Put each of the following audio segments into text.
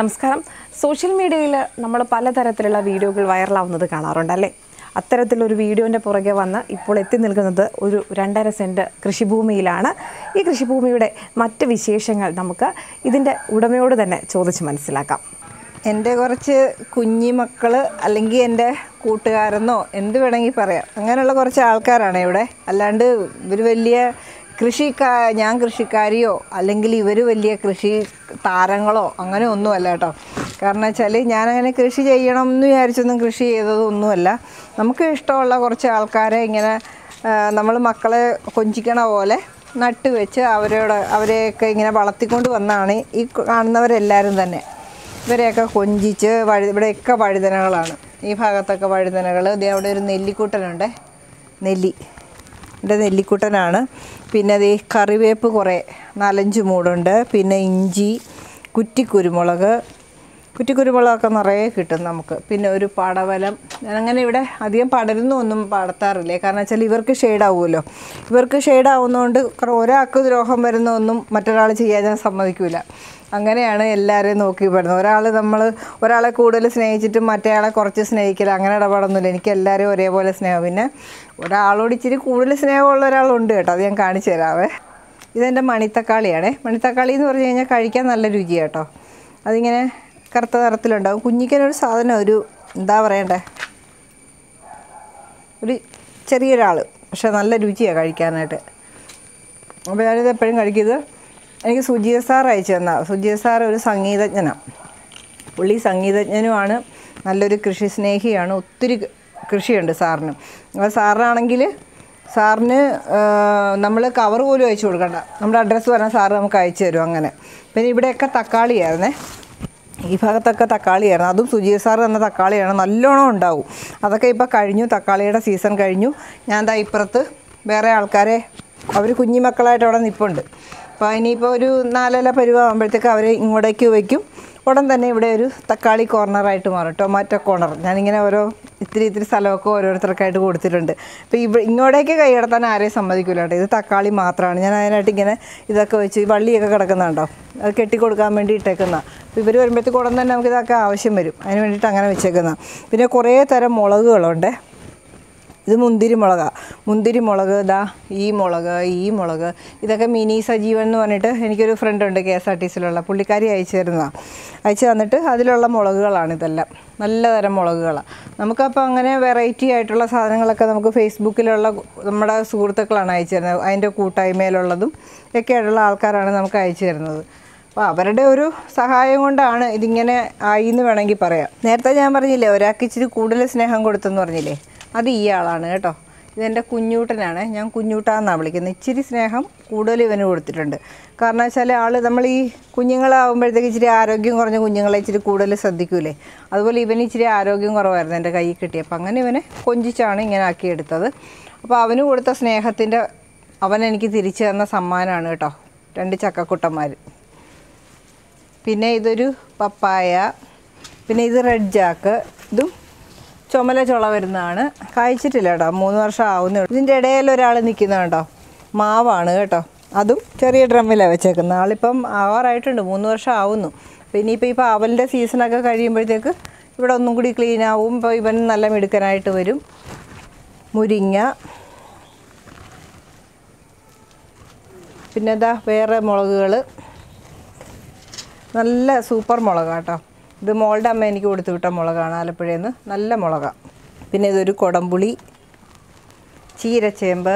നമസ്കാരം സോഷ്യൽ മീഡിയയിൽ നമ്മൾ പലതരത്തിലുള്ള വീഡിയോകൾ വൈറലാവുന്നത് കാണാറുണ്ടല്ലേ അത്തരത്തിലൊരു വീഡിയോൻ്റെ പുറകെ വന്ന് ഇപ്പോൾ എത്തി നിൽക്കുന്നത് ഒരു രണ്ടര സെൻറ്റ് കൃഷിഭൂമിയിലാണ് ഈ കൃഷിഭൂമിയുടെ മറ്റ് വിശേഷങ്ങൾ നമുക്ക് ഇതിൻ്റെ ഉടമയോട് തന്നെ ചോദിച്ച് മനസ്സിലാക്കാം എൻ്റെ കുറച്ച് കുഞ്ഞി മക്കൾ അല്ലെങ്കിൽ എൻ്റെ കൂട്ടുകാരെന്നോ എന്ത് വേണമെങ്കിൽ പറയാം അങ്ങനെയുള്ള കുറച്ച് ആൾക്കാരാണ് ഇവിടെ അല്ലാണ്ട് ഇവർ വലിയ കൃഷിക്കാ ഞാൻ കൃഷിക്കാരിയോ അല്ലെങ്കിൽ ഇവർ വലിയ കൃഷി താരങ്ങളോ അങ്ങനെ ഒന്നുമല്ല കേട്ടോ കാരണം വെച്ചാൽ ഞാനങ്ങനെ കൃഷി ചെയ്യണം എന്ന് വിചാരിച്ചൊന്നും കൃഷി ചെയ്തതൊന്നുമല്ല നമുക്ക് ഇഷ്ടമുള്ള കുറച്ച് ആൾക്കാരെ ഇങ്ങനെ നമ്മൾ മക്കളെ കൊഞ്ചിക്കണ പോലെ നട്ട് വെച്ച് അവരോട് അവരെയൊക്കെ ഇങ്ങനെ വളർത്തിക്കൊണ്ട് വന്നാണ് ഈ കാണുന്നവരെല്ലാവരും തന്നെ ഇവരെയൊക്കെ കൊഞ്ചിച്ച് വഴി ഇവിടെയൊക്കെ വഴുതനകളാണ് ഈ ഭാഗത്തൊക്കെ വഴുതനകൾ ദേ അവിടെ ഒരു നെല്ലിക്കുട്ടനുണ്ട് നെല്ലി എൻ്റെ നെല്ലിക്കുട്ടനാണ് പിന്നെ അത് കറിവേപ്പ് കുറേ നാലഞ്ച് മൂടുണ്ട് പിന്നെ ഇഞ്ചി കുറ്റിക്കുരുമുളക് കുറ്റിക്കുരുമുളകൊക്കെ നിറയെ കിട്ടും നമുക്ക് പിന്നെ ഒരു പടവലം അങ്ങനെ ഇവിടെ അധികം പടരുന്ന ഒന്നും പടത്താറില്ലേ കാരണം വെച്ചാൽ ഇവർക്ക് ഷെയ്ഡാവുമല്ലോ ഇവർക്ക് ഷെയ്ഡാവുന്നതുകൊണ്ട് ഒരാൾക്ക് ദ്രോഹം വരുന്ന ഒന്നും മറ്റൊരാൾ ചെയ്യാൻ ഞാൻ സമ്മതിക്കില്ല അങ്ങനെയാണ് എല്ലാവരെയും നോക്കി പെടുന്നത് ഒരാൾ നമ്മൾ ഒരാളെ കൂടുതൽ സ്നേഹിച്ചിട്ട് മറ്റേയാളെ കുറച്ച് സ്നേഹിക്കില്ല അങ്ങനെ ഇടപാടൊന്നുമില്ല എനിക്ക് എല്ലാവരെയും ഒരേപോലെ സ്നേഹം പിന്നെ ഒരാളോട് ഇച്ചിരി കൂടുതൽ സ്നേഹമുള്ള ഒരാളുണ്ട് കേട്ടോ അത് ഞാൻ കാണിച്ചു തരാവേ ഇതെൻ്റെ മണിത്തക്കാളിയാണേ മണിത്തക്കാളി എന്ന് പറഞ്ഞു കഴിഞ്ഞാൽ കഴിക്കാൻ നല്ല രുചിയാണ് കേട്ടോ അതിങ്ങനെ കറുത്ത നിറത്തിലുണ്ടാവും കുഞ്ഞിക്കനൊരു സാധനം ഒരു എന്താ പറയണ്ടേ ഒരു ചെറിയൊരാൾ പക്ഷെ നല്ല രുചിയാണ് കഴിക്കാനായിട്ട് അപ്പോൾ ഞാനിത് എപ്പോഴും കഴിക്കുന്നത് എനിക്ക് സുജിത സാർ അയച്ചു തന്ന സുജിത സാർ ഒരു സംഗീതജ്ഞനാണ് പുള്ളി സംഗീതജ്ഞനുമാണ് നല്ലൊരു കൃഷി സ്നേഹിയാണ് ഒത്തിരി കൃഷിയുണ്ട് സാറിന് അപ്പോൾ സാറിനാണെങ്കിൽ സാറിന് നമ്മൾ കവർ പോലും അയച്ചു കൊടുക്കണ്ട നമ്മുടെ അഡ്രസ്സ് പറഞ്ഞാൽ സാറ് നമുക്ക് അയച്ചു തരും അങ്ങനെ പിന്നെ ഇവിടെയൊക്കെ തക്കാളിയായിരുന്നേ ഈ ഭാഗത്തൊക്കെ തക്കാളിയായിരുന്നു അതും സുജീത് സാർ തന്ന തക്കാളിയാണ് നല്ലോണം ഉണ്ടാവും അതൊക്കെ ഇപ്പോൾ കഴിഞ്ഞു തക്കാളിയുടെ സീസൺ കഴിഞ്ഞു ഞാൻ ദാ ഇപ്പുറത്ത് വേറെ ആൾക്കാരെ അവർ കുഞ്ഞിമക്കളായിട്ട് അവിടെ നിൽപ്പുണ്ട് അപ്പോൾ ഇനിയിപ്പോൾ ഒരു നാലല പരുവാകുമ്പോഴത്തേക്ക് അവർ ഇങ്ങോട്ടേക്ക് വയ്ക്കും ഉടൻ തന്നെ ഇവിടെ ഒരു തക്കാളി കോർണറായിട്ട് മാറും ടൊമാറ്റോ കോർണർ ഞാനിങ്ങനെ ഓരോ ഇത്തിരി ഇത്തിരി സ്ഥലമൊക്കെ ഓരോരുത്തർക്കായിട്ട് കൊടുത്തിട്ടുണ്ട് അപ്പോൾ ഇവ ഇങ്ങോട്ടേക്ക് കൈയടത്താൻ ആരെയും സമ്മതിക്കില്ല കേട്ടോ ഇത് തക്കാളി മാത്രമാണ് ഞാൻ അതിനായിട്ട് ഇങ്ങനെ ഇതൊക്കെ വെച്ച് ഈ വള്ളിയൊക്കെ കിടക്കുന്നുണ്ടോ അത് കെട്ടിക്കൊടുക്കാൻ വേണ്ടി ഇട്ടേക്കുന്ന അപ്പോൾ ഇവർ വരുമ്പോഴത്തേക്ക് ഉടൻ തന്നെ നമുക്ക് ഇതൊക്കെ ആവശ്യം വരും അതിന് വേണ്ടിയിട്ട് അങ്ങനെ വെച്ചേക്കുന്ന പിന്നെ കുറേ തരം മുളകുകളുണ്ട് ഇത് മുന്തിരി മുളകാണ് മുന്തിരി മുളക് ഇതാ ഈ മുളക് ഈ മുളക് ഇതൊക്കെ മിനി സജീവൻ എന്ന് പറഞ്ഞിട്ട് എനിക്കൊരു ഫ്രണ്ട് ഉണ്ട് കെ എസ് ആർ ടി സിയിലുള്ള പുള്ളിക്കാരി അയച്ചു തരുന്നതാണ് അയച്ചു തന്നിട്ട് അതിലുള്ള മുളകുകളാണ് ഇതെല്ലാം നല്ല തരം മുളകുകളാണ് നമുക്കപ്പോൾ അങ്ങനെ വെറൈറ്റി ആയിട്ടുള്ള സാധനങ്ങളൊക്കെ നമുക്ക് ഫേസ്ബുക്കിലുള്ള നമ്മുടെ സുഹൃത്തുക്കളാണ് അയച്ചു തരുന്നത് അതിൻ്റെ കൂട്ടായ്മയിലുള്ളതും ഒക്കെ ആയിട്ടുള്ള ആൾക്കാരാണ് നമുക്ക് അയച്ചു തരുന്നത് അപ്പോൾ അവരുടെ ഒരു സഹായം കൊണ്ടാണ് ഇതിങ്ങനെ ആയി എന്ന് വേണമെങ്കിൽ പറയാം നേരത്തെ ഞാൻ പറഞ്ഞില്ലേ ഒരാൾക്ക് ഇച്ചിരി കൂടുതൽ സ്നേഹം കൊടുത്തെന്ന് പറഞ്ഞില്ലേ അത് ഈ ആളാണ് കേട്ടോ ഇതെൻ്റെ കുഞ്ഞൂട്ടനാണ് ഞാൻ കുഞ്ഞൂട്ടാന്നാണ് വിളിക്കുന്നത് ഇച്ചിരി സ്നേഹം കൂടുതൽ ഇവന് കൊടുത്തിട്ടുണ്ട് കാരണം വെച്ചാൽ ആൾ നമ്മൾ ഈ കുഞ്ഞുങ്ങളാകുമ്പോഴത്തേക്ക് ഇച്ചിരി ആരോഗ്യം കുറഞ്ഞ കുഞ്ഞുങ്ങളെ ഇച്ചിരി കൂടുതൽ ശ്രദ്ധിക്കൂലേ അതുപോലെ ഇവന് ഇച്ചിരി ആരോഗ്യം കുറവായിരുന്നു എൻ്റെ കയ്യിൽ കിട്ടിയപ്പോൾ അങ്ങനെ ഇവനെ കൊഞ്ചിച്ചാണ് ഇങ്ങനെ ആക്കിയെടുത്തത് അപ്പോൾ അവന് കൊടുത്ത സ്നേഹത്തിൻ്റെ അവൻ എനിക്ക് തിരിച്ചു തന്ന സമ്മാനമാണ് കേട്ടോ രണ്ട് ചക്കക്കുട്ടന്മാർ പിന്നെ ഇതൊരു പപ്പായ പിന്നെ ഇത് റെഡ് ജാക്ക് ഇതും ചുമല ചുള വരുന്നതാണ് കായ്ച്ചിട്ടില്ല കേട്ടോ മൂന്ന് വർഷം ആവുന്നേ ഉള്ളൂ ഇതിൻ്റെ ഇടയിൽ ഒരാൾ നിൽക്കുന്നത് കേട്ടോ മാവാണ് കേട്ടോ അതും ചെറിയ ഡ്രമ്മിലാണ് വെച്ചേക്കുന്നത് ആളിപ്പം ആവാറായിട്ടുണ്ട് മൂന്ന് വർഷം ആവുന്നു അപ്പോൾ ഇനിയിപ്പോൾ ഈ പാവലിൻ്റെ സീസണൊക്കെ കഴിയുമ്പോഴത്തേക്ക് ഇവിടെ ഒന്നും കൂടി ക്ലീൻ ആവും ഇപ്പോൾ ഇവൻ നല്ല മിടുക്കനായിട്ട് വരും മുരിങ്ങ പിന്നെ ഇതാ വേറെ മുളകുകൾ നല്ല സൂപ്പർ മുളകാണ് കേട്ടോ ഇത് മോളുടെ അമ്മ എനിക്ക് കൊടുത്തു വിട്ട മുളകാണ് ആലപ്പുഴയിൽ നിന്ന് നല്ല മുളകാണ് പിന്നെ ഇതൊരു കൊടംപുളി ചീരച്ചേമ്പ്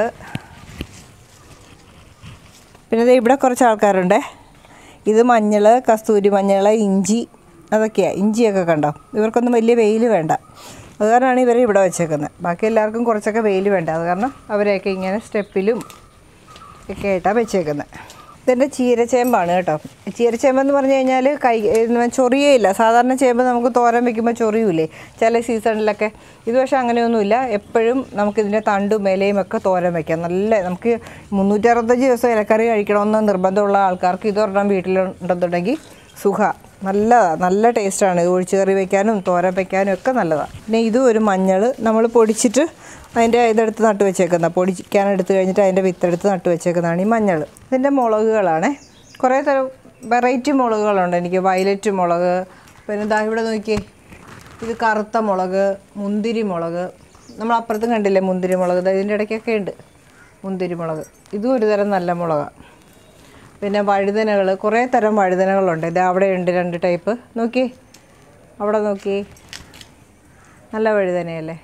പിന്നെ ദേ ഇവിടെ കുറച്ച് ആൾക്കാരുണ്ട് ഇത് മഞ്ഞൾ കസ്തൂരി മഞ്ഞൾ ഇഞ്ചി അതൊക്കെയാണ് ഇഞ്ചിയൊക്കെ കണ്ടോ ഇവർക്കൊന്നും വലിയ വെയിൽ വേണ്ട അത് കാരണമാണ് ഇവരെ ഇവിടെ വെച്ചേക്കുന്നത് ബാക്കി എല്ലാവർക്കും കുറച്ചൊക്കെ വെയിൽ വേണ്ട അത് കാരണം അവരെയൊക്കെ ഇങ്ങനെ സ്റ്റെപ്പിലും ഒക്കെ ആയിട്ടാണ് വെച്ചേക്കുന്നത് ഇതെൻ്റെ ചീരച്ചേമ്പാണ് കേട്ടോ ചീരച്ചേമ്പെന്ന് പറഞ്ഞു കഴിഞ്ഞാൽ കൈ ഏ, ചൊറിയേയില്ല സാധാരണ ചേമ്പ് നമുക്ക് തോരൻ വെക്കുമ്പോൾ ചൊറിയൂലേ ചില സീസണിലൊക്കെ ഇത് പക്ഷേ അങ്ങനെയൊന്നുമില്ല എപ്പോഴും നമുക്കിതിൻ്റെ തണ്ടും ഇലയും ഒക്കെ തോരൻ വെക്കാം നല്ല നമുക്ക് മുന്നൂറ്ററുപത്തഞ്ച് ദിവസം ഇലക്കറി കഴിക്കണമെന്ന് നിർബന്ധമുള്ള ആൾക്കാർക്ക് ഇതൊരെണ്ണം വീട്ടിലുണ്ടെന്നുണ്ടെങ്കിൽ സുഖ നല്ലതാണ് നല്ല ടേസ്റ്റാണ് ഒഴിച്ച് കറി വെക്കാനും തോരൻ വെക്കാനും ഒക്കെ നല്ലതാണ് പിന്നെ ഇതും ഒരു മഞ്ഞൾ നമ്മൾ പൊടിച്ചിട്ട് അതിൻ്റെ ഇതെടുത്ത് നട്ട് വെച്ചേക്കുന്ന പൊടിക്കാൻ എടുത്ത് കഴിഞ്ഞിട്ട് അതിൻ്റെ വിത്തെടുത്ത് നട്ട് വെച്ചേക്കുന്നതാണ് ഈ മഞ്ഞൾ ഇതിൻ്റെ മുളകുകളാണ് കുറേ തരം വെറൈറ്റി മുളകുകളുണ്ട് എനിക്ക് വയലറ്റ് മുളക് പിന്നെ ദാ ഇവിടെ നോക്കിയേ ഇത് കറുത്ത മുളക് മുന്തിരി മുളക് നമ്മൾ അപ്പുറത്തും കണ്ടില്ലേ മുന്തിരി മുളക് ദാ ഇതിൻ്റെ ഇടയ്ക്കൊക്കെ ഉണ്ട് മുന്തിരി മുളക് ഇതും ഒരു തരം നല്ല മുളകാണ് പിന്നെ വഴുതനകൾ കുറേ തരം വഴുതനകളുണ്ട് ഇത് അവിടെ ഉണ്ട് രണ്ട് ടൈപ്പ് നോക്കിയേ അവിടെ നോക്കിയേ നല്ല വഴുതനയല്ലേ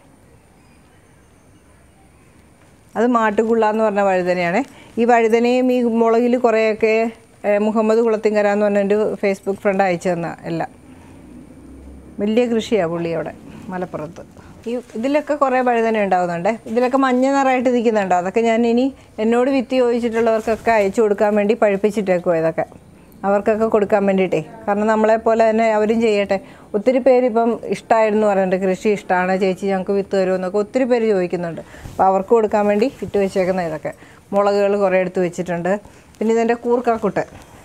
അത് മാട്ടുകുള്ള എന്ന് പറഞ്ഞ വഴുതനയാണ് ഈ വഴുതനയും ഈ മുളകിൽ കുറേയൊക്കെ ഏഹ്, മുഹമ്മദ് കുളത്തിങ്കര എന്ന് പറഞ്ഞ എൻ്റെ ഫേസ്ബുക്ക് ഫ്രണ്ട് അയച്ചു തന്ന എല്ലാം വലിയ കൃഷിയാണ് പുള്ളി അവിടെ മലപ്പുറത്ത് ഈ ഇതിലൊക്കെ കുറേ വഴുതന ഉണ്ടാവുന്നുണ്ട് ഇതിലൊക്കെ മഞ്ഞ നിറമായിട്ട് നിൽക്കുന്നുണ്ട് അതൊക്കെ ഞാൻ ഇനി എന്നോട് വിത്ത് ചോദിച്ചിട്ടുള്ളവർക്കൊക്കെ അയച്ചു കൊടുക്കാൻ വേണ്ടി പഴുപ്പിച്ചിട്ടേക്കുമോ ഇതൊക്കെ അവർക്കൊക്കെ കൊടുക്കാൻ വേണ്ടിയിട്ടേ കാരണം നമ്മളെ പോലെ തന്നെ അവരും ചെയ്യട്ടെ ഒത്തിരി പേര് ഇപ്പം ഇഷ്ടമായിരുന്നു പറഞ്ഞിട്ട് കൃഷി ഇഷ്ടമാണ് ചേച്ചി ഞങ്ങൾക്ക് വിത്ത് തരുമെന്നൊക്കെ ഒത്തിരി പേര് ചോദിക്കുന്നുണ്ട് അപ്പോൾ അവർക്ക് കൊടുക്കാൻ വേണ്ടി ഇട്ട് വെച്ചേക്കുന്ന ഇതൊക്കെ മുളകുകൾ കുറേ എടുത്ത് വെച്ചിട്ടുണ്ട് പിന്നെ ഇതിൻ്റെ കൂർക്കാക്കുട്ടൻ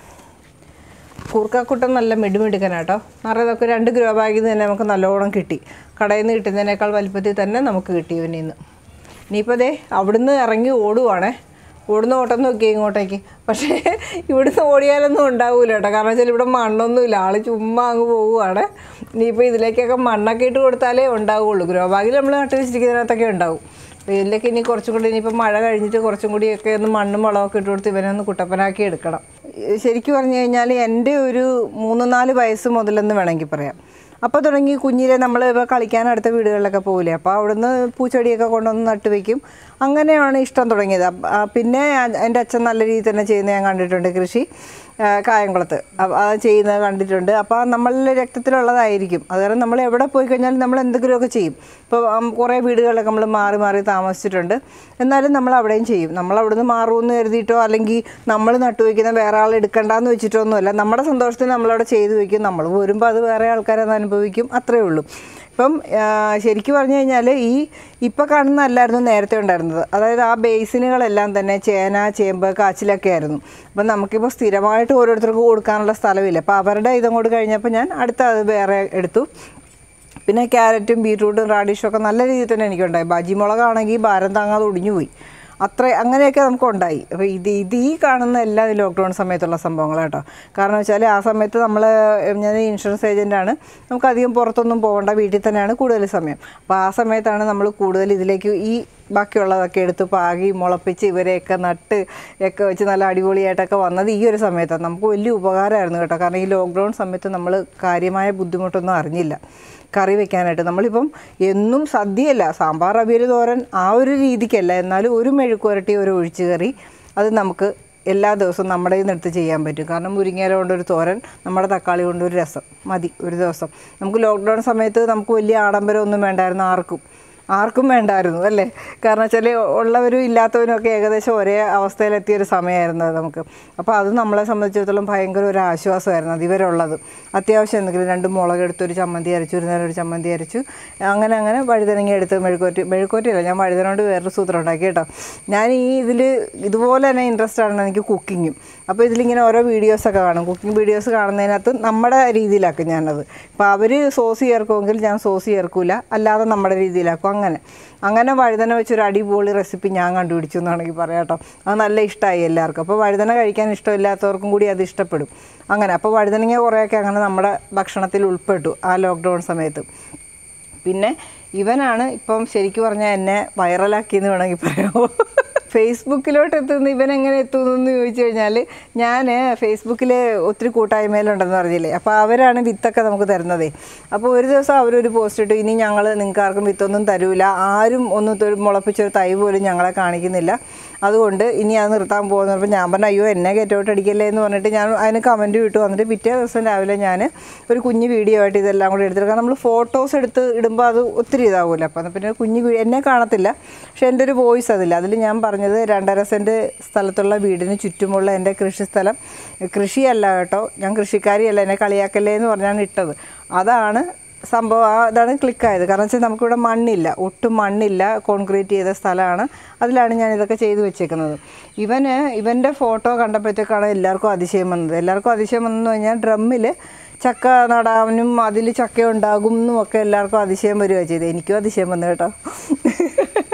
കൂർക്കാക്കുട്ടൻ നല്ല മിടുമിടുക്കനാട്ടോ നിറയെ ഇതൊക്കെ രണ്ട് ഗ്രോ ബാഗിൽ നിന്ന് തന്നെ നമുക്ക് നല്ലോണം കിട്ടി കടയിൽ നിന്ന് കിട്ടുന്നതിനേക്കാൾ വലിപ്പത്തിൽ തന്നെ നമുക്ക് കിട്ടി ഇവനിൽ നിന്ന് ഇനിയിപ്പോൾ ദേ അവിടുന്ന് ഇറങ്ങി ഓടുവാണേ ഓടുന്ന ഓട്ടം നോക്കി ഇങ്ങോട്ടേക്ക് പക്ഷേ ഇവിടുന്ന് ഓടിയാലൊന്നും ഉണ്ടാവില്ല കേട്ടോ കാരണം വെച്ചാൽ ഇവിടെ മണ്ണൊന്നുമില്ല ആൾ ചുമ്മാ അങ്ങ് പോവുകയാണ് ഇനിയിപ്പോൾ ഇതിലേക്കൊക്കെ മണ്ണൊക്കെ ഇട്ട് കൊടുത്താലേ ഉണ്ടാവുള്ളൂ ഗ്രോ ബാഗിൽ നമ്മൾ നട്ട് വെച്ചിരിക്കുന്നതിനകത്തൊക്കെ ഉണ്ടാവും അപ്പോൾ ഇതിലേക്ക് ഇനി കുറച്ചും കൂടി ഇനിയിപ്പോൾ മഴ കഴിഞ്ഞിട്ട് കുറച്ചും കൂടിയൊക്കെ ഒന്ന് മണ്ണും വളമൊക്കെ ഇട്ട് കൊടുത്ത് ഇവനെ ഒന്ന് കുട്ടപ്പനാക്കി എടുക്കണം ഏഹ് ശരിക്കും പറഞ്ഞു കഴിഞ്ഞാൽ എൻ്റെ ഒരു മൂന്ന് നാല് വയസ്സ് മുതലെന്ന് വേണമെങ്കിൽ പറയാം അപ്പോൾ തുടങ്ങി കുഞ്ഞിലെ നമ്മൾ ഇപ്പോൾ കളിക്കാൻ അടുത്ത വീടുകളിലൊക്കെ പോകില്ലേ അപ്പോൾ അവിടുന്ന് പൂച്ചെടിയൊക്കെ കൊണ്ടുവന്ന് നട്ട് വയ്ക്കും അങ്ങനെയാണ് ഇഷ്ടം തുടങ്ങിയത് അപ്പ- ആ, പിന്നെ ആ- എൻ്റെ അച്ഛൻ നല്ല രീതിയിൽ തന്നെ ചെയ്യുന്നത് ഞാൻ കണ്ടിട്ടുണ്ട് കൃഷി ആ, കായംകുളത്ത് അപ്പ- അത് ചെയ്യുന്നത് കണ്ടിട്ടുണ്ട് അപ്പോൾ നമ്മളിലെ രക്തത്തിലുള്ളതായിരിക്കും അതുകാരണം നമ്മൾ എവിടെ പോയി കഴിഞ്ഞാലും നമ്മൾ എന്തെങ്കിലുമൊക്കെ ചെയ്യും ഇപ്പോൾ കുറേ വീടുകളിലൊക്കെ നമ്മൾ മാറി മാറി താമസിച്ചിട്ടുണ്ട് എന്നാലും നമ്മൾ അവിടെയും ചെയ്യും നമ്മൾ അവിടുന്ന് മാറുമെന്ന് കരുതിയിട്ടോ അല്ലെങ്കിൽ നമ്മൾ നട്ടുവയ്ക്കുന്ന വേറെ ആൾ എടുക്കണ്ടെന്ന് വെച്ചിട്ടോ ഒന്നുമല്ല നമ്മുടെ സന്തോഷത്തിന് നമ്മളവിടെ ചെയ്തു വയ്ക്കും നമ്മൾ വരുമ്പോൾ അത് വേറെ ആൾക്കാരത് അനുഭവിക്കും അത്രയേ ഉള്ളൂ ഇപ്പം ആ, ശരിക്കും പറഞ്ഞു കഴിഞ്ഞാൽ ഈ ഇപ്പം കാണുന്നതല്ലായിരുന്നു നേരത്തെ ഉണ്ടായിരുന്നത് അതായത് ആ ബേസിനുകളെല്ലാം തന്നെ ചേന ചേമ്പ് കാച്ചിലൊക്കെ ആയിരുന്നു അപ്പം നമുക്കിപ്പോൾ സ്ഥിരമായിട്ട് ഓരോരുത്തർക്ക് കൊടുക്കാനുള്ള സ്ഥലമില്ല അപ്പോൾ അവരുടെ ഇതങ്ങോട്ട് കഴിഞ്ഞപ്പോൾ ഞാൻ അടുത്ത അത് വേറെ എടുത്തു പിന്നെ ക്യാരറ്റും ബീട്രൂട്ടും റാഡിഷും ഒക്കെ നല്ല രീതിയിൽ തന്നെ എനിക്കുണ്ടായി ബജി മുളകാണെങ്കിൽ ഭാരം താങ്ങാതെ ഒടിഞ്ഞു പോയി അത്ര അങ്ങനെയൊക്കെ നമുക്കുണ്ടായി അപ്പോൾ ഇത് ഇത് ഈ കാണുന്ന എല്ലാം ഈ ലോക്ക്ഡൗൺ സമയത്തുള്ള സംഭവങ്ങൾ കേട്ടോ കാരണം വെച്ചാൽ ആ സമയത്ത് നമ്മൾ ഞാൻ ഇൻഷുറൻസ് ഏജൻറ്റാണ് നമുക്ക് അധികം പുറത്തൊന്നും പോകേണ്ട വീട്ടിൽ തന്നെയാണ് കൂടുതൽ സമയം അപ്പോൾ ആ സമയത്താണ് നമ്മൾ കൂടുതൽ ഇതിലേക്ക് ഈ ബാക്കിയുള്ളതൊക്കെ എടുത്ത് പാകി മുളപ്പിച്ച് ഇവരെയൊക്കെ നട്ട് ഒക്കെ വെച്ച് നല്ല അടിപൊളിയായിട്ടൊക്കെ വന്നത് ഈ ഒരു സമയത്താണ് നമുക്ക് വലിയ ഉപകാരമായിരുന്നു കേട്ടോ കാരണം ഈ ലോക്ക്ഡൗൺ സമയത്ത് നമ്മൾ കാര്യമായ ബുദ്ധിമുട്ടൊന്നും അറിഞ്ഞില്ല കറി വെക്കാനായിട്ട് നമ്മളിപ്പം എന്നും സദ്യയല്ല സാമ്പാർ അവിയൽ തോരൻ ആ ഒരു രീതിക്കല്ല എന്നാലും ഒരു മെഴുക്കുരട്ടി ഒരു ഒഴിച്ചു കറി അത് നമുക്ക് എല്ലാ ദിവസവും നമ്മുടെ കയ്യിൽ നിന്ന് എടുത്ത് ചെയ്യാൻ പറ്റും കാരണം മുരിങ്ങയില കൊണ്ടൊരു തോരൻ നമ്മുടെ തക്കാളി കൊണ്ടൊരു രസം മതി ഒരു ദിവസം നമുക്ക് ലോക്ക്ഡൗൺ സമയത്ത് നമുക്ക് വലിയ ആഡംബരമൊന്നും വേണ്ടായിരുന്നു ആർക്കും ആർക്കും വേണ്ടായിരുന്നു അല്ലേ കാരണം വെച്ചാൽ ഉള്ളവരും ഇല്ലാത്തവരും ഒക്കെ ഏകദേശം ഒരേ അവസ്ഥയിലെത്തിയ ഒരു സമയമായിരുന്നു അത് നമുക്ക് അപ്പോൾ അത് നമ്മളെ സംബന്ധിച്ചിടത്തോളം ഭയങ്കര ഒരു ആശ്വാസമായിരുന്നു അത് ഇവരുള്ളത് അത്യാവശ്യം എന്തെങ്കിലും രണ്ട് മുളക് എടുത്ത് ഒരു ചമ്മന്തി അരച്ചു ഒരു നേരം ഒരു ചമ്മന്തി അരച്ചു അങ്ങനെ അങ്ങനെ വഴുതനങ്ങ എടുത്ത് മെഴുക്കോറ്റി മെഴുക്കോറ്റിയല്ല ഞാൻ വഴുതന കൊണ്ട് വേറൊരു സൂത്രം ഉണ്ടാക്കി കേട്ടോ ഞാൻ ഈ ഇതിൽ ഇതുപോലെ തന്നെ ഇൻട്രസ്റ്റ് ആണ് എനിക്ക് കുക്കിങ്ങും അപ്പോൾ ഇതിലിങ്ങനെ ഓരോ വീഡിയോസൊക്കെ കാണും കുക്കിംഗ് വീഡിയോസ് കാണുന്നതിനകത്ത് നമ്മുടെ രീതിയിലാക്കും ഞാനത് ഇപ്പോൾ അവർ സോസ് ചേർക്കുമെങ്കിൽ ഞാൻ സോസ് ചേർക്കൂല അല്ലാതെ നമ്മുടെ രീതിയിലാക്കും അങ്ങനെ അങ്ങനെ വഴുതന വെച്ചൊരു അടിപൊളി റെസിപ്പി ഞാൻ കണ്ടുപിടിച്ചു എന്നാണെങ്കിൽ പറയാം കേട്ടോ അത് നല്ല ഇഷ്ടമായി എല്ലാവർക്കും അപ്പോൾ വഴുതന കഴിക്കാൻ ഇഷ്ടമില്ലാത്തവർക്കും കൂടി അത് ഇഷ്ടപ്പെടും അങ്ങനെ അപ്പോൾ വഴുതനങ്ങ കുറേയൊക്കെ അങ്ങനെ നമ്മുടെ ഭക്ഷണത്തിൽ ഉൾപ്പെട്ടു ആ ലോക്ക്ഡൗൺ സമയത്ത് പിന്നെ ഇവനാണ് ഇപ്പം ശരിക്കും പറഞ്ഞാൽ എന്നെ വൈറലാക്കിയെന്ന് വേണമെങ്കിൽ പറയാമോ ഫേസ്ബുക്കിലോട്ട് എത്തുന്ന ഇവൻ എങ്ങനെ എത്തുന്നു എന്ന് ചോദിച്ചു കഴിഞ്ഞാൽ ഞാൻ ഫേസ്ബുക്കിൽ ഒത്തിരി കൂട്ടായ്മയിലുണ്ടെന്ന് പറഞ്ഞില്ലേ അപ്പോൾ അവരാണ് വിത്തൊക്കെ നമുക്ക് തരുന്നതേ അപ്പോൾ ഒരു ദിവസം അവരൊരു പോസ്റ്റ് ഇട്ടു ഇനി ഞങ്ങൾ നിങ്ങൾക്ക് ആർക്കും വിത്തൊന്നും തരൂല ആരും ഒന്ന് തൊ- മുളപ്പിച്ചൊരു തൈ പോലും ഞങ്ങളെ കാണിക്കുന്നില്ല അതുകൊണ്ട് ഇനി അത് നിർത്താൻ പോകുന്നപ്പോൾ ഞാൻ പറഞ്ഞു അയ്യോ എന്നെ ഗെറ്റൗട്ട് അടിക്കല്ലേ എന്ന് പറഞ്ഞിട്ട് ഞാൻ അതിന് കമൻറ്റ് വിട്ടു വന്നിട്ട് പിറ്റേ ദിവസം രാവിലെ ഞാൻ ഒരു കുഞ്ഞ് വീഡിയോ ആയിട്ട് ഇതെല്ലാം കൂടി എടുത്തിട്ട് കാരണം നമ്മൾ ഫോട്ടോസ് എടുത്ത് ഇടുമ്പോൾ അത് ഒത്തിരി ഇതാവുമല്ലോ അപ്പോൾ പിന്നെ ഒരു കുഞ്ഞ് വീ- എന്നെ കാണത്തില്ല പക്ഷേ എൻ്റെ ഒരു വോയിസ് അതില്ല അതിൽ ഞാൻ പറഞ്ഞത് രണ്ടര സെൻറ്റ് സ്ഥലത്തുള്ള വീടിന് ചുറ്റുമുള്ള എൻ്റെ കൃഷിസ്ഥലം കൃഷിയല്ല കേട്ടോ ഞാൻ കൃഷിക്കാരിയല്ല എന്നെ കളിയാക്കല്ലേ എന്ന് പറഞ്ഞാണ് ഇട്ടത് അതാണ് സംഭവം ആ ഇതാണ് ക്ലിക്കായത് കാരണം വെച്ചാൽ നമുക്കിവിടെ മണ്ണില്ല ഒട്ടും മണ്ണില്ല കോൺക്രീറ്റ് ചെയ്ത സ്ഥലമാണ് അതിലാണ് ഞാൻ ഇതൊക്കെ ചെയ്തു വെച്ചേക്കുന്നത് ഇവന് ഇവൻ്റെ ഫോട്ടോ കണ്ടപ്പോഴത്തേക്കാണ് എല്ലാവർക്കും അതിശയം വന്നത് എല്ലാവർക്കും അതിശയം വന്നെന്ന് പറഞ്ഞാൽ ഡ്രമ്മിൽ ചക്ക നടാനും അതിൽ ചക്ക ഉണ്ടാകും എന്നും ഒക്കെ എല്ലാവർക്കും അതിശയം വരിക ചെയ്തത് എനിക്കും അതിശയം വന്നു കേട്ടോ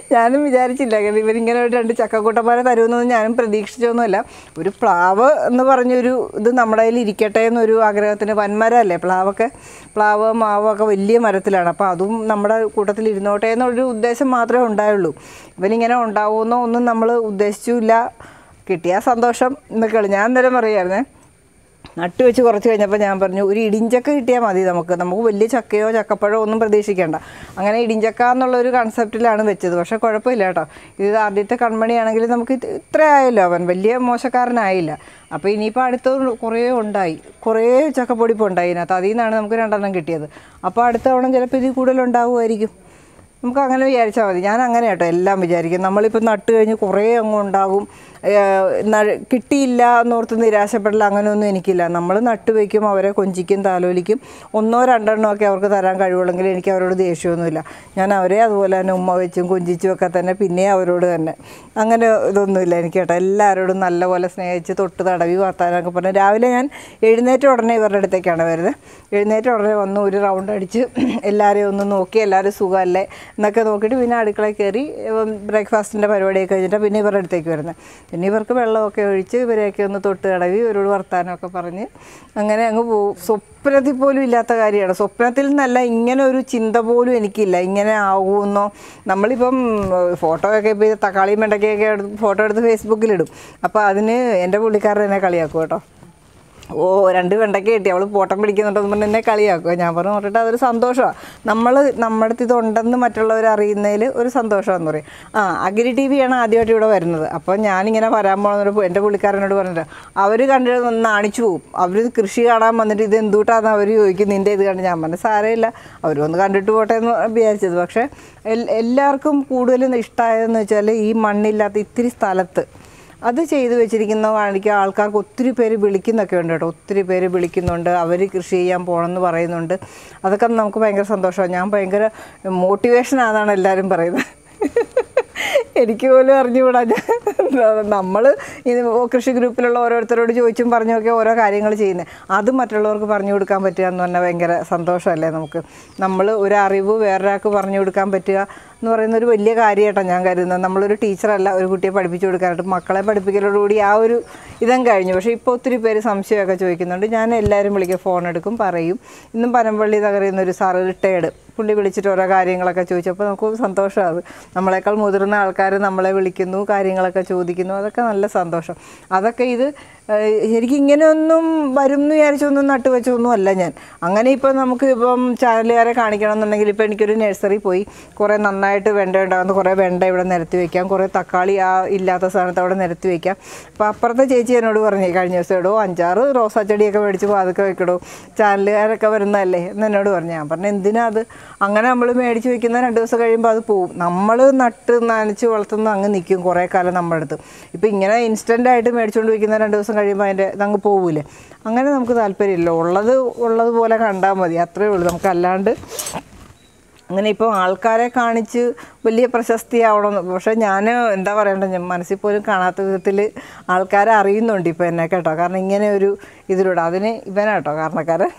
ഞാനും വിചാരിച്ചില്ല കാരണം ഇവരിങ്ങനെ ഒരു രണ്ട് ചക്കക്കൂട്ടന്മാരെ തരുമെന്നൊന്നും ഞാനും പ്രതീക്ഷിച്ചൊന്നുമല്ല ഒരു പ്ലാവ് എന്ന് പറഞ്ഞൊരു ഇത് നമ്മുടെ കയ്യിൽ ഇരിക്കട്ടെ എന്നൊരു ആഗ്രഹത്തിന് വൻമരമല്ലേ പ്ലാവൊക്കെ പ്ലാവ് മാവൊക്കെ വലിയ മരത്തിലാണ് അപ്പോൾ അതും നമ്മുടെ കൂട്ടത്തിൽ ഇരുന്നോട്ടെ എന്നൊരു ഉദ്ദേശം മാത്രമേ ഉണ്ടായുള്ളൂ ഇവനിങ്ങനെ ഉണ്ടാവുമെന്നോ ഒന്നും നമ്മൾ ഉദ്ദേശിച്ചില്ല കിട്ടിയ സന്തോഷം എന്നൊക്കെ ഉള്ളു ഞാൻ അന്നേരം പറയുമായിരുന്നേ നട്ട് വെച്ച് കുറച്ച് കഴിഞ്ഞപ്പോൾ ഞാൻ പറഞ്ഞു ഒരു ഇടിഞ്ചക്ക കിട്ടിയാൽ മതി നമുക്ക് നമുക്ക് വലിയ ചക്കയോ ചക്കപ്പഴമോ ഒന്നും പ്രതീക്ഷിക്കേണ്ട അങ്ങനെ ഇടിഞ്ചക്ക എന്നുള്ള ഒരു കൺസെപ്റ്റിലാണ് വെച്ചത് പക്ഷേ കുഴപ്പമില്ല കേട്ടോ ഇത് ആദ്യത്തെ കൺമണിയാണെങ്കിൽ നമുക്ക് ഇത് ഇത്ര ആയല്ലോ അവൻ വലിയ മോശക്കാരനായില്ല അപ്പോൾ ഇനിയിപ്പോൾ അടുത്ത കുറേ ഉണ്ടായി കുറേ ചക്കപ്പൊടിപ്പ് ഉണ്ടായി ഇതിനകത്ത് അതിൽ നിന്നാണ് നമുക്ക് രണ്ടെണ്ണം കിട്ടിയത് അപ്പോൾ അടുത്ത തവണ ചിലപ്പോൾ ഇതിൽ കൂടുതൽ ഉണ്ടാവുമായിരിക്കും നമുക്ക് അങ്ങനെ വിചാരിച്ചാൽ മതി ഞാൻ അങ്ങനെ കേട്ടോ എല്ലാം വിചാരിക്കും നമ്മളിപ്പോൾ നട്ട് കഴിഞ്ഞ് കുറേ അങ്ങ് ഉണ്ടാകും ഏഹ് ന- കിട്ടിയില്ല എന്നോർത്ത് നിരാശപ്പെടില്ല അങ്ങനെയൊന്നും എനിക്കില്ല നമ്മൾ നട്ട് വയ്ക്കും അവരെ കൊഞ്ചിക്കും താലോലിക്കും ഒന്നോ രണ്ടെണ്ണോ ഒക്കെ അവർക്ക് തരാൻ കഴിവുള്ളെങ്കിൽ എനിക്ക് അവരോട് ദേഷ്യമൊന്നുമില്ല ഞാൻ അവരെ അതുപോലെ തന്നെ ഉമ്മ വെച്ചും കൊഞ്ചിച്ചും ഒക്കെ തന്നെ പിന്നെ അവരോട് തന്നെ അങ്ങനെ ഇതൊന്നുമില്ല എനിക്ക് കേട്ടോ എല്ലാവരോടും നല്ലപോലെ സ്നേഹിച്ച് തൊട്ട് തടവി വർത്താനൊക്കെ പറഞ്ഞു രാവിലെ ഞാൻ എഴുന്നേറ്റ ഉടനെ ഇവരുടെ അടുത്തേക്കാണ് വരുന്നത് എഴുന്നേറ്റ ഉടനെ വന്ന് ഒരു റൗണ്ട് അടിച്ച് എല്ലാവരെയും ഒന്ന് നോക്കി എല്ലാവരും സുഖമല്ലേ എന്നൊക്കെ നോക്കിയിട്ട് പിന്നെ അടുക്കളയിൽ കയറി ബ്രേക്ക്ഫാസ്റ്റിൻ്റെ പരിപാടിയൊക്കെ കഴിഞ്ഞിട്ട് പിന്നെ ഇവരുടെ അടുത്തേക്ക് വരുന്നത് പിന്നെ ഇവർക്ക് വെള്ളമൊക്കെ ഒഴിച്ച് ഇവരെയൊക്കെ ഒന്ന് തൊട്ട് തടവി ഇവരോട് വർത്താനമൊക്കെ പറഞ്ഞ് അങ്ങനെ അങ്ങ് പോകും സ്വപ്നത്തിൽ പോലും ഇല്ലാത്ത കാര്യമാണ് സ്വപ്നത്തിൽ നിന്നല്ല ഇങ്ങനെ ഒരു ചിന്ത പോലും എനിക്കില്ല ഇങ്ങനെ ആകുമെന്നോ നമ്മളിപ്പം ഫോട്ടോ ഒക്കെ ഇപ്പോൾ തക്കാളിയും വെണ്ടയ്ക്കൊക്കെ എടുത്ത് ഫോട്ടോ എടുത്ത് ഫേസ്ബുക്കിലിടും അപ്പോൾ അതിന് എൻ്റെ പുള്ളിക്കാരൻ എന്നെ കളിയാക്കും കേട്ടോ ഓ രണ്ട് വെണ്ടയ്ക്ക കിട്ടി അവൾ പോട്ടം പിടിക്കുന്നുണ്ടെന്ന് പറഞ്ഞ് എന്നെ കളിയാക്കുക ഞാൻ പറഞ്ഞു പറഞ്ഞിട്ട് അതൊരു സന്തോഷമാണ് നമ്മൾ നമ്മുടെ അടുത്ത് ഇതുണ്ടെന്ന് മറ്റുള്ളവർ അറിയുന്നതിൽ ഒരു സന്തോഷമാണെന്ന് പറയും ആ അഗ്രി ടി വിയാണ് ആദ്യമായിട്ട് ഇവിടെ വരുന്നത് അപ്പോൾ ഞാനിങ്ങനെ വരാൻ പോകുന്നപ്പോൾ എൻ്റെ പുള്ളിക്കാരനോട് പറഞ്ഞിട്ട് അവർ കണ്ട് നാണിച്ചു പോകും അവർ കൃഷി കാണാൻ വന്നിട്ട് ഇത് എന്തുകൊണ്ടാന്ന് അവർ ചോദിക്കും നിൻ്റെ ഇത് കണ്ട് ഞാൻ പറഞ്ഞു സാരമില്ല അവർ വന്ന് കണ്ടിട്ട് പോട്ടെ എന്ന് വിചാരിച്ചത് പക്ഷേ എൽ- എല്ലാവർക്കും കൂടുതലും ഇഷ്ടമായതെന്ന് വെച്ചാൽ ഈ മണ്ണില്ലാത്ത ഇത്തിരി സ്ഥലത്ത് അത് ചെയ്തു വെച്ചിരിക്കുന്ന കാണിക്കുക ആൾക്കാർക്ക് ഒത്തിരി പേര് വിളിക്കുന്നൊക്കെ ഉണ്ട് കേട്ടോ ഒത്തിരി പേര് വിളിക്കുന്നുണ്ട് അവർ കൃഷി ചെയ്യാൻ പോകണമെന്ന് പറയുന്നുണ്ട് അതൊക്കെ നമുക്ക് ഭയങ്കര സന്തോഷമാണ് ഞാൻ ഭയങ്കര മോട്ടിവേഷൻ ആണെന്നാണ് എല്ലാവരും പറയുന്നത് എനിക്ക് പോലും അറിഞ്ഞുകൂടാ നമ്മൾ ഇത് കൃഷി ഗ്രൂപ്പിലുള്ള ഓരോരുത്തരോട് ചോദിച്ചും പറഞ്ഞൊക്കെ ഓരോ കാര്യങ്ങൾ ചെയ്യുന്നത് അത് മറ്റുള്ളവർക്ക് പറഞ്ഞു കൊടുക്കാൻ പറ്റുക എന്ന് പറഞ്ഞാൽ ഭയങ്കര സന്തോഷമല്ലേ നമുക്ക് നമ്മൾ ഒരു അറിവ് വേറൊരാൾക്ക് പറഞ്ഞു കൊടുക്കാൻ പറ്റുക എന്ന് പറയുന്ന ഒരു വലിയ കാര്യമായിട്ടാണ് ഞാൻ കരുതുന്നത് നമ്മളൊരു ടീച്ചറല്ല ഒരു കുട്ടിയെ പഠിപ്പിച്ചു കൊടുക്കാനായിട്ട് മക്കളെ പഠിപ്പിക്കലോടുകൂടി ആ ഒരു ഇതം കഴിഞ്ഞു പക്ഷേ ഇപ്പോൾ ഒത്തിരി പേര് സംശയമൊക്കെ ചോദിക്കുന്നുണ്ട് ഞാൻ എല്ലാവരും വിളിക്കും ഫോൺ എടുക്കും പറയും ഇന്നും പനമ്പള്ളി തകറിയുന്ന ഒരു സാറ് റിട്ടയേർഡ് പുള്ളി വിളിച്ചിട്ട് ഓരോ കാര്യങ്ങളൊക്കെ ചോദിച്ചപ്പോൾ നമുക്ക് സന്തോഷമാണ് നമ്മളെക്കാൾ മുതിർന്ന ആൾക്കാർ നമ്മളെ വിളിക്കുന്നു കാര്യങ്ങളൊക്കെ ചോദിക്കുന്നു അതൊക്കെ നല്ല സന്തോഷം അതൊക്കെ ഇത് ഏഹ്, ശരിക്കും ഇങ്ങനെയൊന്നും വരും എന്ന് വിചാരിച്ചൊന്നും നട്ടു വെച്ചൊന്നും അല്ല ഞാൻ അങ്ങനെ ഇപ്പോൾ നമുക്ക് ഇപ്പം ചാനലുകാരെ കാണിക്കണം എന്നുണ്ടെങ്കിൽ ഇപ്പോൾ എനിക്കൊരു നഴ്സറി പോയി കുറേ നന്നായിട്ട് വെണ്ട ഉണ്ടാകുന്ന കുറേ വെണ്ട ഇവിടെ നിരത്തി വയ്ക്കാം കുറേ തക്കാളി ആ ഇല്ലാത്ത സ്ഥാനത്ത് അവിടെ നിരത്തി വയ്ക്കാം അപ്പോൾ അപ്പുറത്തെ ചേച്ചി എന്നോട് പറഞ്ഞു കഴിഞ്ഞ ദിവസം ഇടോ അഞ്ചാറ് റോസാ ചെടിയൊക്കെ മേടിച്ച് അതൊക്കെ വെക്കടോ ചാനലുകാരൊക്കെ വരുന്നതല്ലേ എന്ന് എന്നോട് പറഞ്ഞു ഞാൻ പറഞ്ഞു എന്തിനാ അത് അങ്ങനെ നമ്മൾ മേടിച്ച് വെക്കുന്ന രണ്ട് ദിവസം കഴിയുമ്പോൾ അത് പോവും നമ്മൾ നട്ട് നനച്ച് വളർത്തുന്ന അങ്ങ് നിൽക്കും കുറേ കാലം നമ്മുടെ അടുത്ത് ഇപ്പോൾ ഇങ്ങനെ ഇൻസ്റ്റൻ്റ് ആയിട്ട് മേടിച്ചുകൊണ്ട് വെക്കുന്ന രണ്ട് ദിവസം കഴിയുമ്പോൾ അതിൻ്റെ ഇതങ്ങ് പോവില്ലേ അങ്ങനെ നമുക്ക് താല്പര്യമില്ല ഉള്ളത് ഉള്ളതുപോലെ കണ്ടാൽ മതി അത്രയേ ഉള്ളൂ നമുക്ക് അല്ലാണ്ട് അങ്ങനെ ഇപ്പോൾ ആൾക്കാരെ കാണിച്ച് വലിയ പ്രശസ്തിയാവണമെന്ന് പക്ഷേ ഞാൻ എന്താ പറയണ്ടത് ഞാൻ മനസ്സിൽ പോലും കാണാത്ത വിധത്തിൽ ആൾക്കാരെ അറിയുന്നുണ്ട് ഇപ്പോൾ എന്നെ കേട്ടോ കാരണം ഇങ്ങനെ ഒരു ഇതിലൂടെ അതിന് ഇവനാട്ടോ കാരണക്കാരൻ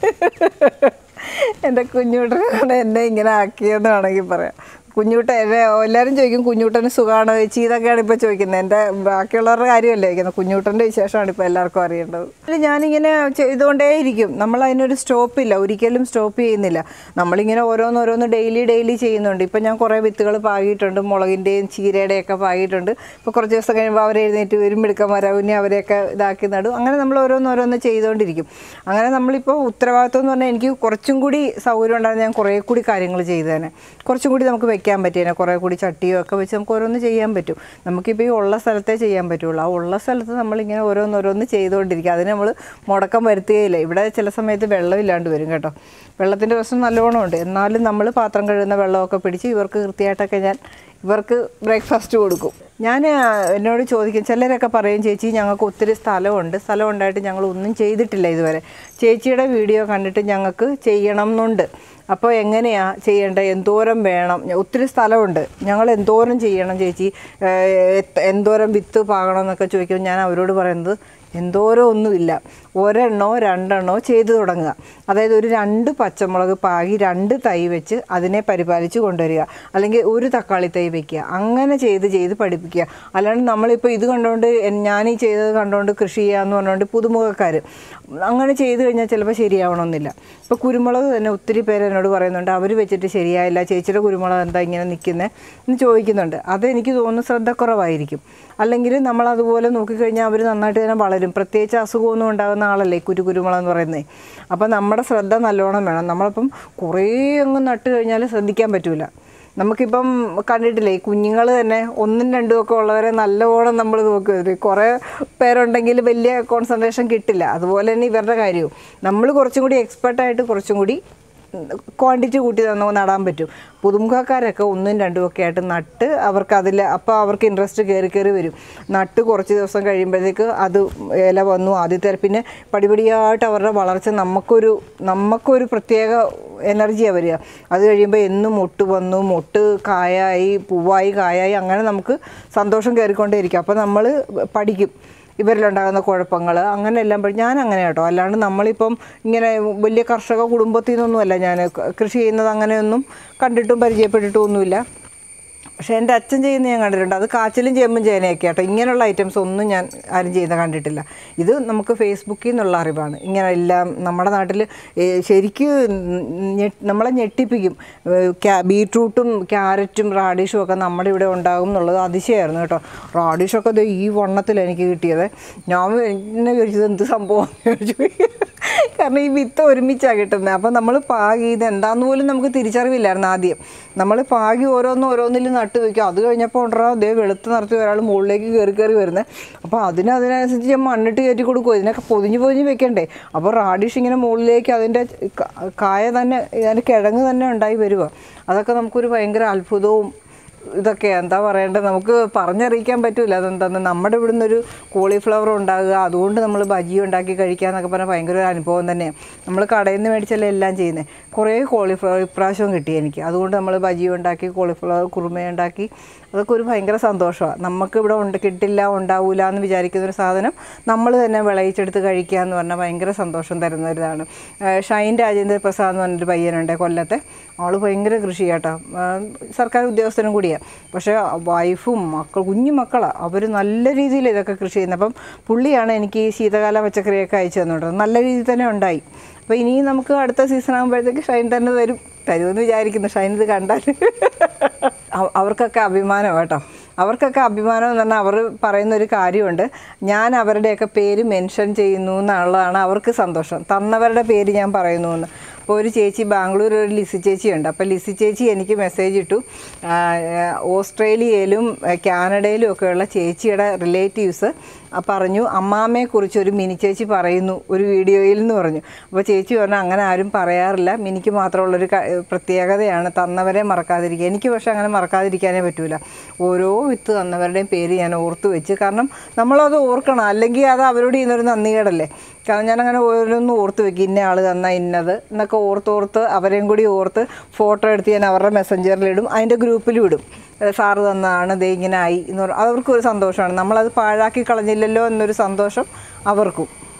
എൻ്റെ കുഞ്ഞുട്ടനാണ് എന്നെ ഇങ്ങനെ ആക്കിയെന്ന് വേണമെങ്കിൽ പറയാം കുഞ്ഞൂട്ട എന്നെ എല്ലാവരും ചോദിക്കും കുഞ്ഞൂട്ടന് സുഖമാണോ ചേച്ചി ഇതൊക്കെയാണ് ഇപ്പോൾ ചോദിക്കുന്നത് എൻ്റെ ബാക്കിയുള്ളവരുടെ കാര്യമല്ല ചോദിക്കുന്നത് കുഞ്ഞൂട്ടൻ്റെ വിശേഷമാണ് ഇപ്പോൾ എല്ലാവർക്കും അറിയേണ്ടത് അല്ല ഞാനിങ്ങനെ ചെയ്തുകൊണ്ടേയിരിക്കും നമ്മൾ അതിനൊരു സ്റ്റോപ്പില്ല ഒരിക്കലും സ്റ്റോപ്പ് ചെയ്യുന്നില്ല നമ്മളിങ്ങനെ ഓരോന്നോരോന്ന് ഡെയിലി ഡെയിലി ചെയ്യുന്നുണ്ട് ഇപ്പം ഞാൻ കുറേ വിത്തുകൾ പാകിയിട്ടുണ്ട് മുളകിൻ്റെയും ചീരയുടെയും ഒക്കെ പാകിയിട്ടുണ്ട് ഇപ്പോൾ കുറച്ച് ദിവസം കഴിയുമ്പോൾ അവർ എഴുന്നേറ്റ് വരും മിടുക്കന്മാരാകും ഇനി അവരെയൊക്കെ ഇതാക്കി നടും അങ്ങനെ നമ്മൾ ഓരോന്നോരോന്ന് ചെയ്തുകൊണ്ടിരിക്കും അങ്ങനെ നമ്മളിപ്പോൾ ഉത്തരവാദിത്വം എന്ന് പറഞ്ഞാൽ എനിക്ക് കുറച്ചും കൂടി സൗകര്യം ഉണ്ടായിരുന്നു ഞാൻ കുറേ കൂടി കാര്യങ്ങൾ ചെയ്തേനെ കുറച്ചും കൂടി നമുക്ക് വെക്കാൻ പറ്റിയേനെ കുറേ കൂടി ചട്ടിയോ ഒക്കെ വെച്ച് നമുക്ക് ഓരോന്ന് ചെയ്യാൻ പറ്റും നമുക്കിപ്പോൾ ഈ ഉള്ള സ്ഥലത്തേ ചെയ്യാൻ പറ്റുള്ളൂ ആ ഉള്ള സ്ഥലത്ത് നമ്മളിങ്ങനെ ഓരോന്നോരോന്ന് ചെയ്തുകൊണ്ടിരിക്കുക അതിന് നമ്മൾ മുടക്കം വരുത്തുകയില്ല ഇവിടെ ചില സമയത്ത് വെള്ളമില്ലാണ്ട് വരും കേട്ടോ വെള്ളത്തിൻ്റെ പ്രശ്നം നല്ലോണം ഉണ്ട് എന്നാലും നമ്മൾ പാത്രം കഴുകുന്ന വെള്ളമൊക്കെ പിടിച്ച് ഇവർക്ക് കൃത്യമായിട്ടൊക്കെ ഞാൻ ഇവർക്ക് ബ്രേക്ക്ഫാസ്റ്റ് കൊടുക്കും ഞാൻ ആ, എന്നോട് ചോദിക്കും ചിലരൊക്കെ പറയും ചേച്ചി ഞങ്ങൾക്ക് ഒത്തിരി സ്ഥലമുണ്ട് സ്ഥലം ഉണ്ടായിട്ട് ഞങ്ങൾ ഒന്നും ചെയ്തിട്ടില്ല ഇതുവരെ ചേച്ചിയുടെ വീഡിയോ കണ്ടിട്ട് ഞങ്ങൾക്ക് ചെയ്യണം എന്നുണ്ട് അപ്പോൾ എങ്ങനെയാ ചെയ്യേണ്ടത് എന്തോരം വേണം ഞ- ഒത്തിരി സ്ഥലമുണ്ട് ഞങ്ങൾ എന്തോരം ചെയ്യണം ചേച്ചി ഏഹ്, എത്ത- എന്തോരം വിത്ത് പാകണം എന്നൊക്കെ ചോദിക്കുമ്പോൾ ഞാൻ അവരോട് പറയുന്നത് എന്തോരോ ഒന്നുമില്ല ഒരെണ്ണോ രണ്ടെണ്ണോ ചെയ്തു തുടങ്ങുക അതായത് ഒരു രണ്ട് പച്ചമുളക് പാകി രണ്ട് തൈ വെച്ച് അതിനെ പരിപാലിച്ച് കൊണ്ടുവരിക അല്ലെങ്കിൽ ഒരു തക്കാളി തൈ വെക്കുക അങ്ങനെ ചെയ്ത് ചെയ്ത് പഠിപ്പിക്കുക അല്ലാണ്ട് നമ്മളിപ്പോൾ ഇത് കണ്ടുകൊണ്ട് എൻ- ഞാൻ ഈ ചെയ്തത് കണ്ടുകൊണ്ട് കൃഷി ചെയ്യാമെന്ന് പറഞ്ഞുകൊണ്ട് പുതുമുഖക്കാർ അങ്ങനെ ചെയ്ത് കഴിഞ്ഞാൽ ചിലപ്പോൾ ശരിയാവണമെന്നില്ല ഇപ്പോൾ കുരുമുളക് തന്നെ ഒത്തിരി പേര് എന്നോട് പറയുന്നുണ്ട് അവർ വെച്ചിട്ട് ശരിയായില്ല ചേച്ചിയുടെ കുരുമുളക് എന്താ ഇങ്ങനെ നിൽക്കുന്നത് എന്ന് ചോദിക്കുന്നുണ്ട് അത് എനിക്ക് തോന്നുന്നു ശ്രദ്ധക്കുറവായിരിക്കും അല്ലെങ്കിൽ നമ്മൾ അതുപോലെ നോക്കിക്കഴിഞ്ഞാൽ അവർ നന്നായിട്ട് തന്നെ വളരും പ്രത്യേകിച്ച് അസുഖമൊന്നും ഉണ്ടാകുന്ന ആളല്ലേ ഈ കുരു കുരുമുളക് എന്ന് പറയുന്നത് അപ്പോൾ നമ്മുടെ ശ്രദ്ധ നല്ലോണം വേണം നമ്മളിപ്പം കുറേ അങ്ങ് നട്ട് കഴിഞ്ഞാൽ ശ്രദ്ധിക്കാൻ പറ്റൂല നമുക്കിപ്പം കണ്ടിട്ടില്ലേ ഈ കുഞ്ഞുങ്ങൾ തന്നെ ഒന്നും രണ്ടും ഒക്കെ ഉള്ളവരെ നല്ലവണ്ണം നമ്മൾ നോക്കുക കുറേ പേരുണ്ടെങ്കിൽ വലിയ കോൺസെൻട്രേഷൻ കിട്ടില്ല അതുപോലെ തന്നെ ഇവരുടെ കാര്യവും നമ്മൾ കുറച്ചും കൂടി എക്സ്പെർട്ടായിട്ട് കുറച്ചും കൂടി ക്വാണ്ടിറ്റി കൂട്ടി തന്നെ നടാൻ പറ്റും പുതുമുഖക്കാരൊക്കെ ഒന്നും രണ്ടും ഒക്കെ ആയിട്ട് നട്ട് അവർക്ക് അതിൽ അപ്പോൾ അവർക്ക് ഇൻട്രസ്റ്റ് കയറി കയറി വരും നട്ട് കുറച്ച് ദിവസം കഴിയുമ്പോഴത്തേക്ക് അത് ഇല വന്നു ആദ്യത്തെ പിന്നെ പടിപടിയായിട്ട് അവരുടെ വളർച്ച നമുക്കൊരു നമുക്കൊരു പ്രത്യേക എനർജിയാണ് വരിക അത് കഴിയുമ്പോൾ എന്നും മൊട്ട് വന്നു മൊട്ട് കായായി പൂവായി കായായി അങ്ങനെ നമുക്ക് സന്തോഷം കയറിക്കൊണ്ടേയിരിക്കും അപ്പോൾ നമ്മൾ പഠിക്കും ഇവരിലുണ്ടാകുന്ന കുഴപ്പങ്ങൾ അങ്ങനെ എല്ലാം പഠി- ഞാൻ അങ്ങനെ കേട്ടോ അല്ലാണ്ട് നമ്മളിപ്പം ഇങ്ങനെ വലിയ കർഷക കുടുംബത്തിൽ നിന്നൊന്നുമല്ല ഞാൻ ക- കൃഷി ചെയ്യുന്നത് അങ്ങനെയൊന്നും കണ്ടിട്ടും പരിചയപ്പെട്ടിട്ടും ഒന്നുമില്ല പക്ഷേ എൻ്റെ അച്ഛൻ ചെയ്യുന്ന ഞാൻ കണ്ടിട്ടുണ്ട് അത് കാച്ചിലും ചേമ്പും ചേനയൊക്കെ കേട്ടോ ഇങ്ങനെയുള്ള ഐറ്റംസ് ഒന്നും ഞാൻ ആരും ചെയ്യുന്ന കണ്ടിട്ടില്ല ഇത് നമുക്ക് ഫേസ്ബുക്കിൽ നിന്നുള്ള അറിവാണ് ഇങ്ങനെ എല്ലാം നമ്മുടെ നാട്ടിൽ ശരിക്കും ഞെ- നമ്മളെ ഞെട്ടിപ്പിക്കും ഏഹ് ക്യാ ബീട്രൂട്ടും ക്യാരറ്റും റാഡിഷും ഒക്കെ നമ്മുടെ ഇവിടെ ഉണ്ടാകും എന്നുള്ളത് അതിശയമായിരുന്നു കേട്ടോ റാഡിഷൊക്കെ ദേ ഈ വണ്ണത്തിൽ എനിക്ക് കിട്ടിയത് ഞാൻ എന്നെ ചോദിച്ചത് എന്ത് സംഭവം ചോദിച്ചു കാരണം ഈ വിത്ത് ഒരുമിച്ചാണ് കിട്ടുന്നത് അപ്പം നമ്മൾ പാകി ഇത് എന്താന്ന് പോലും നമുക്ക് തിരിച്ചറിവില്ലായിരുന്നു ആദ്യം നമ്മൾ പാകി ഓരോന്നും ഓരോന്നിലും നട്ട് വെക്കും അത് കഴിഞ്ഞപ്പോൾ ഉണ്ടോ അതേ വെളുത്ത് നിറച്ച് ഒരാൾ മുകളിലേക്ക് കയറി കയറി വരുന്നത് അപ്പോൾ അതിന് അതിനനുസരിച്ച് ഞാൻ മണ്ണിട്ട് കയറ്റി കൊടുക്കും ഇതിനൊക്കെ പൊതിഞ്ഞ് പൊതിഞ്ഞ് വെക്കണ്ടേ അപ്പോൾ റാഡിഷ് ഇങ്ങനെ മുകളിലേക്ക് അതിൻ്റെ ക- കായ തന്നെ അതിൻ്റെ കിഴങ്ങ് തന്നെ ഉണ്ടായി വരുക അതൊക്കെ നമുക്കൊരു ഭയങ്കര അത്ഭുതവും ഇതൊക്കെ എന്താ പറയേണ്ടത് നമുക്ക് പറഞ്ഞറിയിക്കാൻ പറ്റൂല അതെന്താന്ന് നമ്മുടെ ഇവിടുന്ന് ഒരു കോളിഫ്ലവർ ഉണ്ടാകുക അതുകൊണ്ട് നമ്മൾ ബജി ഉണ്ടാക്കി കഴിക്കുക എന്നൊക്കെ പറഞ്ഞാൽ ഭയങ്കര ഒരു അനുഭവം തന്നെയാണ് നമ്മൾ കടയിൽ നിന്ന് മേടിച്ചല്ലേ എല്ലാം ചെയ്യുന്നത് കുറേ കോളിഫ്ലവർ ഇപ്രാവശ്യം കിട്ടി എനിക്ക് അതുകൊണ്ട് നമ്മൾ ബജി ഉണ്ടാക്കി കോളിഫ്ലവർ കുറുമ ഉണ്ടാക്കി അതൊക്കെ ഒരു ഭയങ്കര സന്തോഷമാണ് നമുക്ക് ഇവിടെ ഉണ്ട് കിട്ടില്ല ഉണ്ടാവില്ല എന്ന് വിചാരിക്കുന്ന ഒരു സാധനം നമ്മൾ തന്നെ വിളയിച്ചെടുത്ത് കഴിക്കുക എന്ന് പറഞ്ഞാൽ ഭയങ്കര സന്തോഷം തരുന്ന ഒരു ഇതാണ് ഏഹ് ഷൈൻ രാജേന്ദ്ര പ്രസാദ് എന്ന് പറഞ്ഞൊരു പയ്യനുണ്ട് കൊല്ലത്തെ ആൾ ഭയങ്കര കൃഷി കേട്ടോ ഏഹ് സർക്കാർ ഉദ്യോഗസ്ഥനും കൂടിയാണ് പക്ഷേ വൈഫും മക്കൾ കുഞ്ഞു മക്കളാണ് അവർ നല്ല രീതിയിൽ ഇതൊക്കെ കൃഷി ചെയ്യുന്നത് അപ്പം പുള്ളിയാണ് എനിക്ക് ഈ ശീതകാല പച്ചക്കറിയൊക്കെ അയച്ചു തന്നിട്ടുണ്ട് നല്ല രീതിയിൽ തന്നെ ഉണ്ടായി അപ്പോൾ ഇനിയും നമുക്ക് അടുത്ത സീസൺ ആകുമ്പോഴത്തേക്ക് ഷൈൻ തന്നെ തരും തരുമെന്ന് വിചാരിക്കുന്നു ഷൈൻ ഇത് കണ്ടാൽ അവ- അവർക്കൊക്കെ അഭിമാനം കേട്ടോ അവർക്കൊക്കെ അഭിമാനം എന്ന് പറഞ്ഞാൽ അവർ പറയുന്ന ഒരു കാര്യമുണ്ട് ഞാൻ അവരുടെയൊക്കെ പേര് മെൻഷൻ ചെയ്യുന്നു എന്നുള്ളതാണ് അവർക്ക് സന്തോഷം തന്നവരുടെ പേര് ഞാൻ പറയുന്നു എന്ന് അപ്പോൾ ഒരു ചേച്ചി ബാംഗ്ലൂർ ഒരു ലിസി ചേച്ചിയുണ്ട് അപ്പോൾ ലിസി ചേച്ചി എനിക്ക് മെസ്സേജ് ഇട്ടു ആ, ഓസ്ട്രേലിയയിലും ആ, കാനഡയിലും ഒക്കെയുള്ള ചേച്ചിയുടെ റിലേറ്റീവ്സ് പറഞ്ഞു അമ്മാമ്മയെക്കുറിച്ച് ഒരു മിനി ചേച്ചി പറയുന്നു ഒരു വീഡിയോയിൽ എന്ന് പറഞ്ഞു അപ്പോൾ ചേച്ചി പറഞ്ഞു അങ്ങനെ ആരും പറയാറില്ല മിനിക്ക് മാത്രമുള്ളൊരു ക- പ്രത്യേകതയാണ് തന്നവരെ മറക്കാതിരിക്കുക എനിക്ക് പക്ഷേ അങ്ങനെ മറക്കാതിരിക്കാനേ പറ്റൂല ഓരോ വിത്ത് തന്നവരുടെയും പേര് ഞാൻ ഓർത്ത് വെച്ച് കാരണം നമ്മളത് ഓർക്കണം അല്ലെങ്കിൽ അത് അവരോട് ചെയ്യുന്നൊരു നന്ദികേടല്ലേ കാരണം ഞാനങ്ങനെ ഓരോന്നും ഓർത്ത് വെക്കും ഇന്ന ആൾ തന്ന ഇന്നത് എന്നൊക്കെ ഓർത്തോർത്ത് അവരെയും കൂടി ഓർത്ത് ഫോട്ടോ എടുത്ത് ഞാൻ അവരുടെ മെസ്സഞ്ചറിലിടും അതിൻ്റെ ഗ്രൂപ്പിലും ഇടും ഏ, സാറ് തന്നതാണ് ദേ ഇങ്ങനെ ആയി എന്ന് പറഞ്ഞാൽ അവർക്കും ഒരു സന്തോഷമാണ് നമ്മളത് പാഴാക്കി കളഞ്ഞില്ലല്ലോ എന്നൊരു സന്തോഷം അവർക്കും